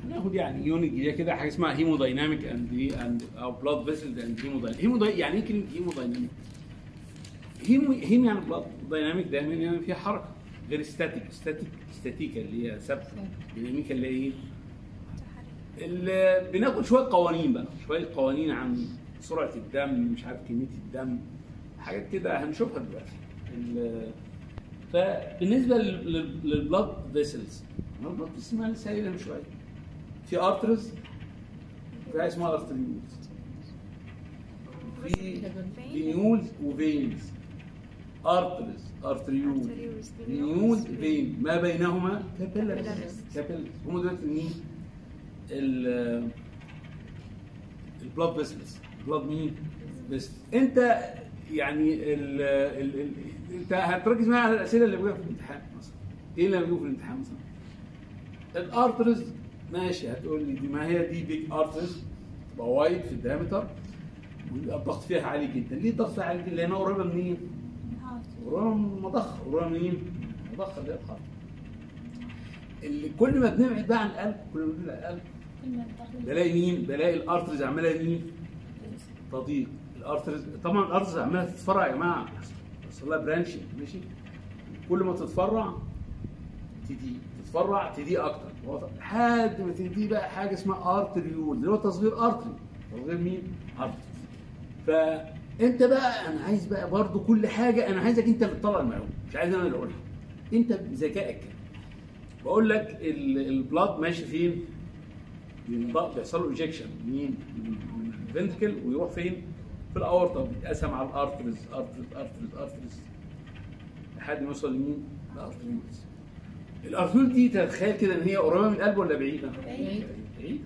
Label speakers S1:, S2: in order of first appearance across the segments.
S1: هناخد يعني يونت جديده كده حاجه اسمها هيمودايناميك اند اند او بلاد فيسل اند هيمودايناميك هيموداي يعني ايه كلمه هيمودايناميك؟ هيمو هيم يعني بلاد دايناميك دايما يعني فيها حركه غير ستاتيك ستاتيك ستاتيكا اللي هي ثابته ديناميكا اللي هي ايه؟ ال- بناخد شويه قوانين بقى شويه قوانين عن سرعه الدم مش عارف كميه الدم حاجات كده هنشوفها دلوقتي ال- فبالنسبه للبلاد فيسلز البلاد اسمها لسه قايلها من شويه في ارترز في حاجه اسمها ارتريولز في فينيولز وفينز ارترز ارتريولز فينيولز فين ما بينهما كابيلرز
S2: Capillaries.
S1: كابيلرز هم دول مين؟ ال البلاد فيسلز البلاد مين؟ بس انت يعني ال ال ال انت هتركز معايا على الاسئله اللي بيجوا في الامتحان مثلا ايه اللي بيجوا في الامتحان مثلا؟ الارترز ماشي هتقول لي دي ما هي دي بيج ارترز تبقى وايد في الدايمتر ويبقى الضغط فيها عالي جدا ليه الضغط فيها عالي جدا؟ لانها قريبه منين؟ قريبه من المضخه قريبه منين؟ المضخه اللي هي القلب اللي كل ما بنبعد بقى عن القلب كل ما بنبعد عن القلب بلاقي مين؟ بلاقي الارترز عماله مين؟ تضيق الارترز طبعا الارترز عماله تتفرع يا جماعه يحصل لها برانشنج ماشي كل ما تتفرع تضيق تتفرع تضيق اكتر واضح؟ لحد ما تدي بقى حاجه اسمها ارتريول اللي هو تصغير ارتري تصغير مين؟ ارتري فانت بقى انا عايز بقى برضو كل حاجه انا عايزك انت اللي تطلع المعلومه مش عايز انا اللي اقولها انت بذكائك كده بقول لك ال- البلاد ماشي فين؟ بينض- بيحصل له ايجكشن منين؟ من الفنتكل ويروح فين؟ في الاورطه بيتقسم على الارترز ارترز ارترز ارترز لحد ما يوصل لمين؟ الارتريولز الارتريول دي تتخيل كده ان هي قريبه من القلب ولا بعيده؟
S2: بعيد.
S1: بعيده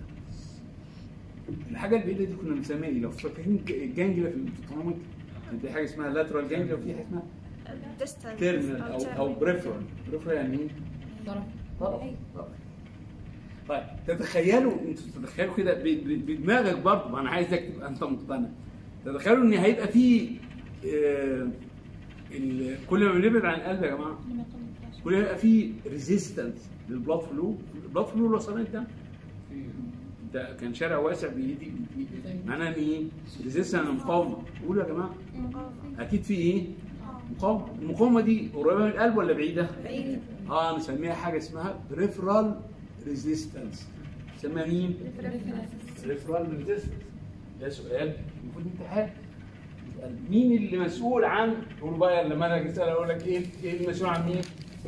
S1: الحاجه البعيده دي كنا بنسميها ايه؟ لو فاكرين الجانجلا في الفوتونوميك كان في حاجه اسمها لاترال جانجلا وفي حاجه اسمها
S2: distant
S1: تيرمينال او او
S2: terminal.
S1: بريفرال بريفرال يعني ايه؟
S3: طرف
S1: طرف طرف. طيب تتخيلوا انتوا تتخيلوا كده ب- ب- بدماغك برضه ما انا عايزك تبقى انت مقتنع تتخيلوا ان هيبقى في آه، ال- كل ما بنبعد عن القلب يا جماعه كل ما يبقى في ريزيستنس للبلاد فلو البلاد فلو اللي وصلنا الدم ده كان شارع واسع بيدي بيدي- معناها ان ايه؟ ريزيستنس مقاومه قولوا يا جماعه اكيد في ايه؟ مقاومه المقاومه دي قريبه من القلب ولا بعيده؟
S2: بعيد
S1: اه نسميها حاجه اسمها بريفرال ريزيستنس نسميها مين؟ بريفرال ريزيستنس ده سؤال المفروض امتحان يبقى مين اللي مسؤول عن تقول بقى لما انا اجي اسال اقول لك ايه ايه المسؤول عن مين؟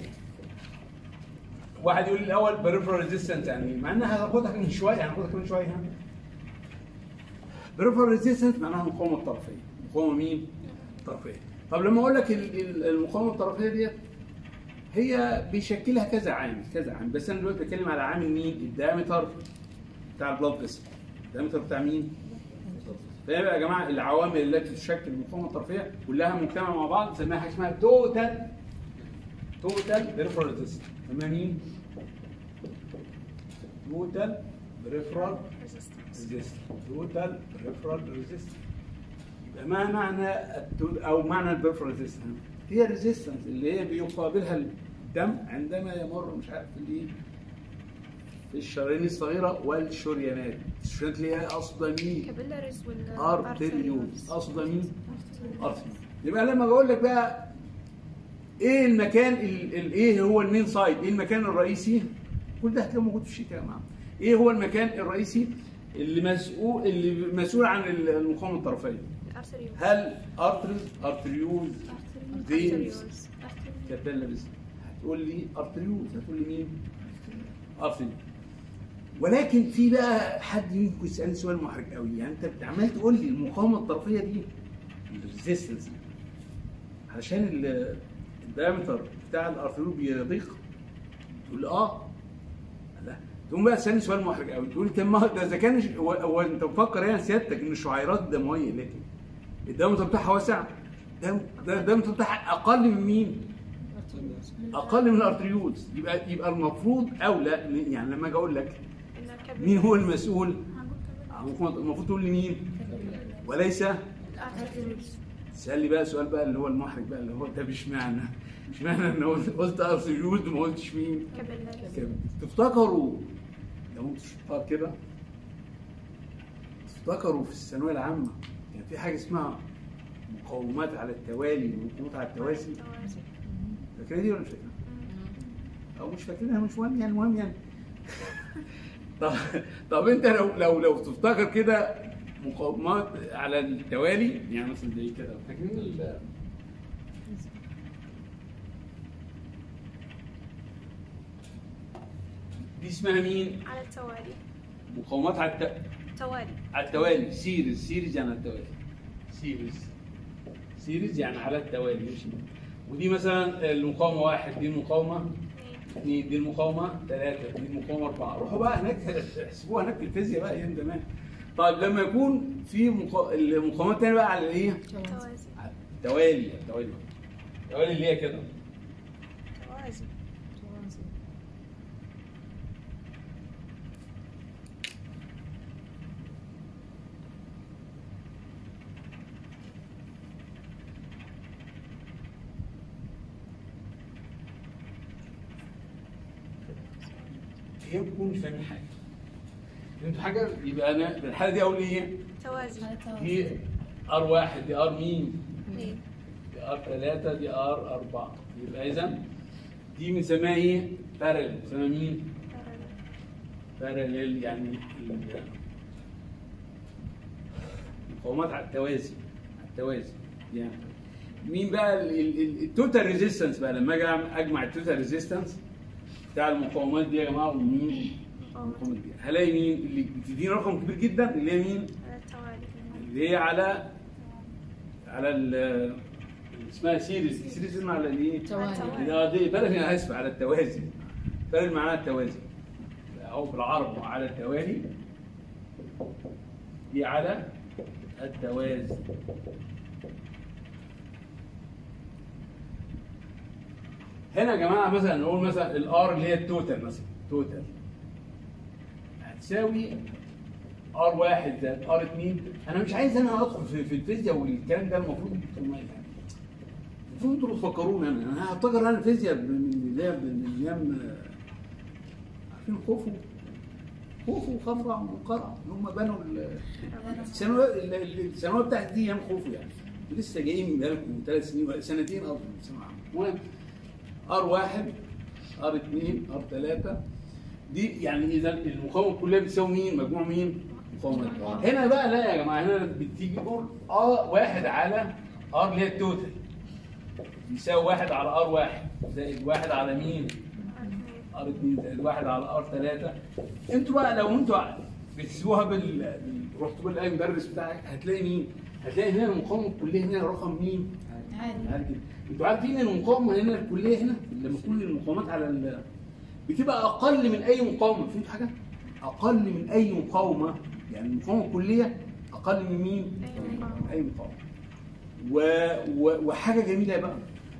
S1: واحد يقول لي الاول بريفرال ريزيستنس يعني ايه؟ مع انها هناخدها من شويه هناخدها كمان شويه ها بريفرال ريزيستنس معناها المقاومه الطرفيه المقاومه مين؟ الطرفيه طب لما اقول لك ال- ال- المقاومه الطرفيه ديت هي بيشكلها كذا عامل كذا عامل بس انا دلوقتي بتكلم على عامل مين؟ الدايمتر بتاع البلاد فيسل الدايمتر بتاع مين؟ فيبقى يا جماعه العوامل التي تشكل المقاومه الطرفيه كلها مجتمعه مع بعض نسميها حاجه اسمها توتال توتال بريفرال ريزيستنس نسميها مين؟ توتال بريفرال ريزيستنس توتال بريفرال ريزيستنس يبقى ما معنى التو- او معنى البريفرال ريزيستنس هي ريزيستنس اللي هي بيقابلها الدم عندما يمر مش عارف في الايه في الشرايين الصغيره والشريانات الشريانات اللي هي قصد مين؟
S2: capillaries ولا
S1: ارتريولز قصد مين؟ ارتريولز يبقى لما بقول لك بقى ايه المكان ال- ال- ايه هو المين سايد ايه المكان الرئيسي كل ده هتلاقيه موجود في الشيت يا جماعه ايه هو المكان الرئيسي اللي مسؤول اللي مسؤول عن المقاومه الطرفيه
S2: arterioles
S1: هل ارترز ارتريولز فينز
S2: arterioles
S1: كابيلاريز هتقول لي ارتريولز هتقول لي مين ارتريولز ولكن في بقى حد منكم يسالني سؤال محرج قوي يعني انت عمال تقول لي المقاومه الطرفيه دي الريزيستنس علشان ال- الدايمتر بتاع الارتريول بيضيق تقول لي اه لا تقوم بقى تسالني سؤال محرج قوي تقول لي طب ما ده اذا كان هو, هو انت مفكر يعني سيادتك ان الشعيرات الدمويه لكن الدايمتر بتاعها واسع ده ده الدايمتر بتاعها اقل من مين؟ اقل من الارتريولز يبقى يبقى المفروض اولى يعني لما اجي اقول لك
S2: إن الكابيلاري-
S1: مين هو المسؤول
S2: هنقول capillaries.
S1: المفروض تقول لي مين وليس
S2: arterioles
S1: تسال لي بقى سؤال بقى اللي هو المحرج بقى اللي هو ده مش معنى مش معنى ان قلت قلت ارتريولز وما قلتش مين
S2: capillaries
S1: كده. تفتكروا لو كنتوا شطار كده تفتكروا في الثانويه العامه كان في حاجه اسمها مقاومات على التوالي ومقاومات على التوازي
S2: التوازي
S1: فاكرها دي ولا مش فاكرها؟ او مش فاكرينها مش مهم يعني المهم يعني طب طب انت لو لو لو تفتكر كده مقاومات على التوالي يعني مثلا زي كده فاكرين ال- دي اسمها مين؟
S2: على التوالي
S1: مقاومات على الت...
S2: توالي
S1: على التوالي سيريز سيريز يعني على التوالي سيريز سيريز يعني على التوالي مش ودي مثلا المقاومه واحد دي المقاومه
S2: اثنين
S1: اثنين دي المقاومه ثلاثه دي المقاومه اربعه روحوا بقى هناك احسبوها هناك في الفيزياء بقى ايام زمان طيب لما يكون في مقا... المقاومات الثانيه بقى على الايه؟
S2: توازي
S1: على التوالي التوالي التوالي اللي هي كده
S2: توازي
S1: هي بتكون مش فاهمين حاجه فهمتوا حاجه؟ يبقى انا في الحاله دي اقول ايه؟
S2: توازي
S1: دي ار واحد دي ار مين؟
S2: اثنين
S1: دي ار 3 دي ار 4 يبقى اذا دي بنسميها ايه؟ بارل بنسميها مين؟ بارلل يعني ال- مقاومات على التوازي على التوازي يعني مين بقى التوتال ريزيستنس بقى لما اجي أعمل- اجمع التوتال ريزيستنس بتاع المقاومات دي يا جماعه ومين؟ المقاومات دي هلاقي مين اللي بتديني رقم كبير جدا اللي هي مين؟
S2: على التوالي
S1: اللي هي على على ال اسمها سيريز سيريز اسمها على الايه؟
S2: توالي.
S1: اه دي بلد انا اسف على التوازي بلد معناها التوازي او بالعربي على التوالي دي على التوازي هنا يا جماعه مثلا نقول مثلا الار اللي هي التوتال مثلا توتال هتساوي ار واحد زائد ار 2 انا مش عايز انا ادخل في, في الفيزياء والكلام ده المفروض انتوا ما- المفروض انتوا اللي تفكرونا انا انا هفتكر انا الفيزياء من اللي هي من ايام آه، عارفين خوفو خوفو وخفرع وقرع اللي هم بنوا ال- الثانويه ال- ال- الثانويه بتاعت دي ايام خوفو يعني لسه جايين من بقالكم ثلاث سنين ولا سنتين قصدي ثانويه عامه المهم ار واحد ار 2 ار 3 دي يعني اذا المقاومه كلها بتساوي مين؟ مجموع مين؟ مقاومات هنا بقى لا يا جماعه هنا بتيجي نقول ار واحد على ار اللي هي التوتال يساوي واحد على ار واحد زائد واحد على مين؟ ار 2 زائد واحد على ار 3 انتوا بقى لو انتوا بتسيبوها بال بال- رحتوا بالاي مدرس بتاعك هتلاقي مين؟ هتلاقي هنا المقاومه الكليه هنا رقم مين؟
S3: عادي
S1: عادي كده. انتوا عارفين ان المقاومه هنا الكليه هنا لما تكون المقاومات على ال... بتبقى اقل من اي مقاومه فهمت حاجه؟ اقل من اي مقاومه يعني المقاومه الكليه اقل من مين؟ من اي مقاومه و... و... وحاجه جميله بقى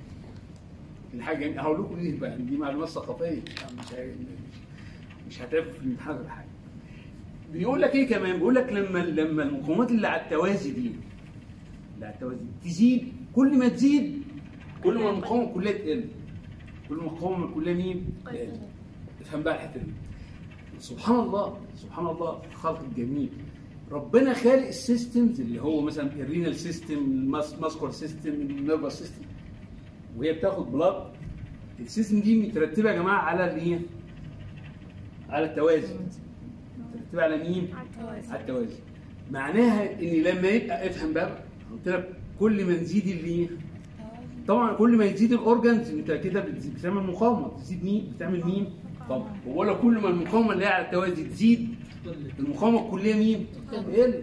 S1: الحاجه جميله هقول لكم ليه بقى دي معلومات ثقافيه مش ه- مش هتعرفوا في الامتحان ولا حاجه بيقول لك ايه كمان بيقول لك لما لما المقاومات اللي على التوازي دي اللي على التوازي تزيد كل ما تزيد كل ما المقاومه كلها تقل كل ما المقاومه كلها مين؟ تقل افهم بقى الحته دي سبحان الله سبحان الله الخلق الجميل ربنا خالق السيستمز اللي هو مثلا الرينال سيستم الماسكول سيستم النيرفس سيستم وهي بتاخد بلاد السيستم دي مترتبه يا جماعه على الايه؟ على التوازي مترتبه على مين؟
S2: على التوازي
S1: على التوازي معناها ان لما يبقى افهم بقى قلت لك كل ما نزيد اللي طبعا كل ما يزيد الاورجنز انت كده بتزيد- بتعمل مقاومه تزيد مين؟ بتعمل مين؟ طب ولا كل ما المقاومه اللي هي على التوازي تزيد المقاومه الكليه مين؟ تقل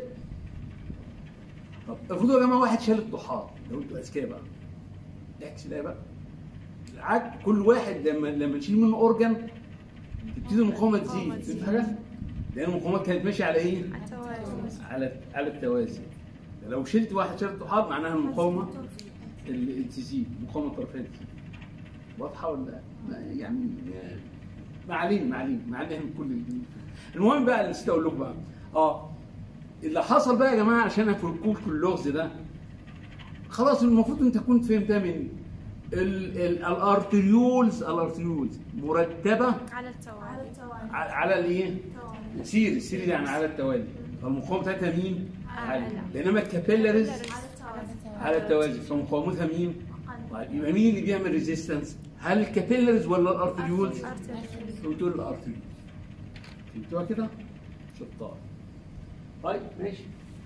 S1: طب افرضوا يا جماعه واحد شال الطحال لو انتوا اذكياء بقى اعكس الايه بقى العكس كل واحد لما لما تشيل منه اورجن تبتدي المقاومه تزيد فهمت حاجه؟ لان المقاومات كانت ماشيه على ايه؟
S2: على التوازي
S1: على على التوازي لو شلت واحد شال الطحال معناها المقاومه اللي تزيد المقاومه الطرفيه تزيد واضحه ولا لا؟ يعني ما علينا ما علينا ما علينا من كل ال- المهم بقى نسيت اقول لكم بقى اه اللي حصل بقى يا جماعه عشان افكوك اللغز ده خلاص المفروض انت كنت فهمتها مني ال- ال- الارتريولز الارتريولز مرتبه
S2: على التوالي
S1: ع- على الايه؟ سيريز سيريز يعني على التوالي فالمقاومه بتاعتها مين؟
S2: أعلى.
S1: عالية بينما الكابيلاريز
S2: على
S1: على التوازي فمقاومتها مين؟ طيب يبقى مين اللي بيعمل ريزيستنس؟ هل الكابيلاريز ولا الارتريولز؟ بتقول الارتريولز فهمتوها كده؟ شطار طيب ماشي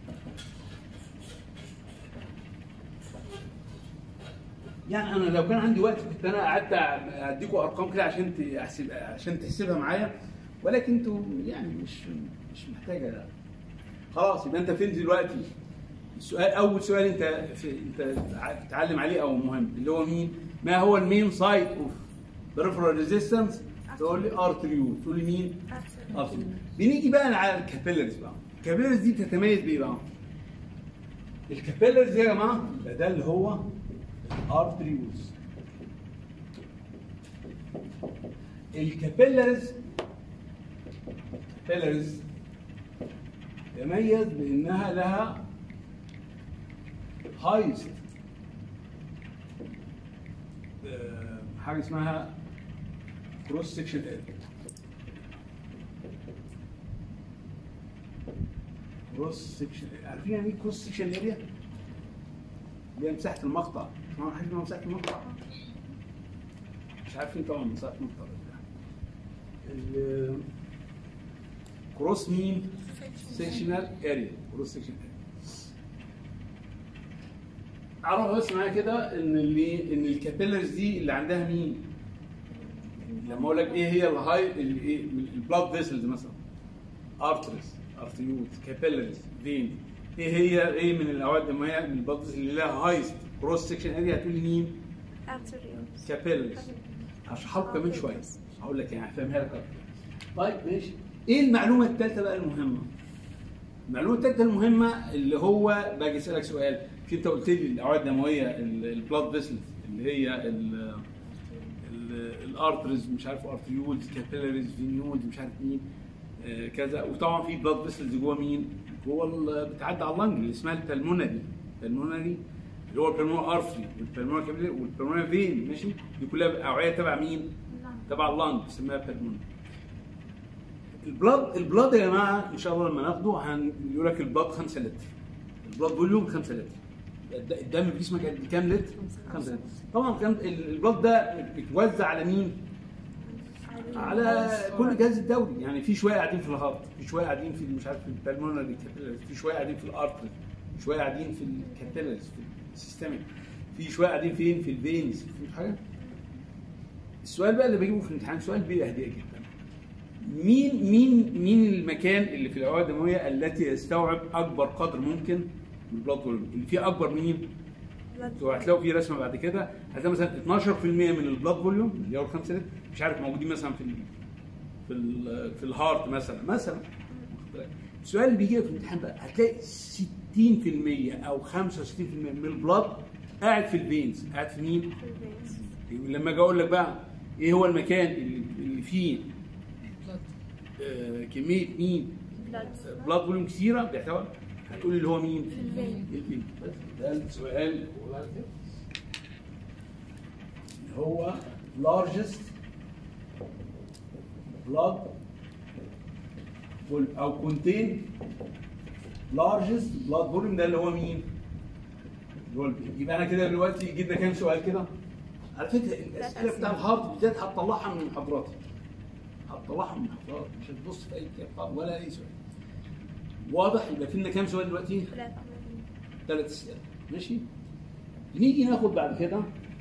S1: يعني انا لو كان عندي وقت كنت انا قعدت اديكم ارقام كده عشان تحسب عشان تحسبها معايا ولكن انتوا يعني مش مش محتاجه خلاص يبقى انت فين دلوقتي؟ السؤال اول سؤال انت في انت تتعلم عليه او مهم اللي هو مين؟ ما هو المين سايت اوف بريفرال ريزيستنس؟ تقول لي ارتريول تقول لي مين؟ ارتريول بنيجي بقى على الكابيلاريز بقى الكابيلاريز دي بتتميز بايه بقى؟ الكابيلاريز دي يا جماعه يبقى ده اللي هو ارتريولز الكابيلاريز كابيلاريز تميز بانها لها هايست حاجه اسمها كروس سكشن اريا كروس سكشن عارفين يعني ايه كروس سكشن اريا؟ اللي هي مساحه المقطع اسمها حاجه اسمها مساحه المقطع مش عارفين طبعا مساحه المقطع ال- كروس مين؟ سكشنال اريا كروس سكشن اريا اعرف بس معايا كده ان اللي ان الكابيلرز دي اللي عندها مين؟ لما اقول لك ايه هي الهاي الايه البلاد فيسلز مثلا ارتريز ارتريوت كابيلرز فين ايه هي ايه من الاوعيه الدمويه من البلاد فيسلز اللي لها هايست كروس سكشن اريا هتقول لي مين؟ كابيلرز هشرحها لكم كمان شويه هقول لك يعني هفهمها لك اكتر طيب ماشي ايه المعلومه الثالثه بقى المهمه؟ المعلومه الثالثه المهمه اللي هو باجي اسالك سؤال مش انت قلت لي الاوعيه الدمويه البلاد فيسلز اللي هي ال- ال- الارترز مش عارف ارتريولز كابيلاريز فينيولز مش عارف مين آه، كذا وطبعا في بلاد فيسلز جوه مين؟ جوه ال- بتعدي على اللنج اللي اسمها البلمونري البلمونري اللي هو البلمونري ارتري والبلمونري كابيلاري والبلمونري فين ماشي دي كلها اوعيه تبع مين؟ تبع اللنج اسمها بلمونري البلاد البلاد يا جماعه ان شاء الله لما ناخده هنقول لك البلاد 5 لتر البلاد فوليوم 5 لتر الد- الدم في جسمك قد كام لتر؟ 5 لتر طبعا كان ال- البلاد ده بيتوزع على مين؟ على كل جهاز الدوري يعني في شويه قاعدين في الهارت في شويه قاعدين في مش عارف في البلمونري كابيلاريز في شويه قاعدين في الارتري في شويه قاعدين في الكابيلاريز في السيستميك في شويه قاعدين فين في الفينز في حاجه السؤال بقى اللي بجيبه في الامتحان سؤال بيهدئ جدا مين مين مين المكان اللي في الاوعيه الدمويه التي يستوعب اكبر قدر ممكن من البلاد فوليوم اللي فيه اكبر مين انتوا هتلاقوا في رسمه بعد كده هتلاقي مثلا 12% من البلاد فوليوم اللي هو ال 5 لتر مش عارف موجودين مثلا في ال في ال في الهارت مثلا مثلا واخد بالك؟ السؤال اللي بيجي في الامتحان بقى هتلاقي 60% او 65% من البلاد قاعد في الفينز قاعد في مين؟ لما اجي اقول لك بقى ايه هو المكان اللي, اللي فيه آه كميه مين؟ بلاد فوليوم كثيره بيحتوي هتقول لي اللي هو مين؟
S2: الفين.
S1: الفين بس ده السؤال اللي هو largest blood vol- او contain largest blood volume ده اللي هو مين؟ اللي هو الفين. يبقى انا كده دلوقتي جبنا كام سؤال كده؟ على فكره الاسئله بتاع الهارت بالذات هتطلعها من محاضراتي هتطلعها من محاضراتي مش هتبص في اي كتاب ولا اي سؤال واضح يبقى في لنا كام سؤال دلوقتي؟ ثلاث اسئله ماشي نيجي ناخد بعد كده